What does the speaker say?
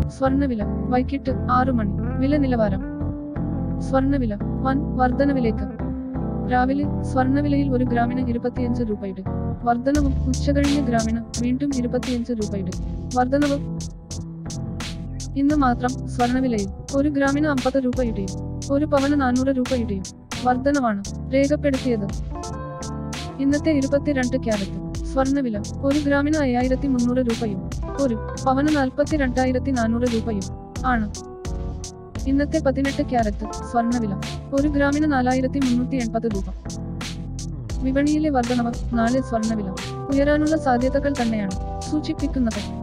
സ്വർണ്ണവില വൈകിട്ട് ആറു മണി വില നിലവാരം സ്വർണ്ണവില വൻ വർധനവിലേക്ക് രാവിലെ സ്വർണ്ണവിലയിൽ ഒരു ഗ്രാമിന് ഇരുപത്തിയഞ്ച് രൂപയുടെ വർധനവും ഉച്ചകഴിഞ്ഞ് ഗ്രാമിന് വീണ്ടും ഇരുപത്തിയഞ്ച് രൂപയുടെ വർധനവ് ഇന്ന് മാത്രം സ്വർണ്ണവിലയിൽ ഒരു ഗ്രാമിന് അമ്പത് രൂപയുടെയും ഒരു പവന് നാനൂറ് രൂപയുടെയും വർധനവാണ് രേഖപ്പെടുത്തിയത് ഇന്നത്തെ ഇരുപത്തിരണ്ട് ക്യാരറ്റ് സ്വർണ്ണവില ഒരു ഗ്രാമിന് അയ്യായിരത്തി മുന്നൂറ് രൂപയും ഒരു പവന് നാൽപ്പത്തി രണ്ടായിരത്തി നാനൂറ് രൂപയും ആണ് ഇന്നത്തെ പതിനെട്ട് ക്യാരറ്റ് സ്വർണ്ണവില ഒരു ഗ്രാമിന് നാലായിരത്തി മുന്നൂറ്റി എൺപത് രൂപ വിപണിയിലെ വർധനവ് നാളെ സ്വർണ്ണവില ഉയരാനുള്ള സാധ്യതകൾ തന്നെയാണ് സൂചിപ്പിക്കുന്നത്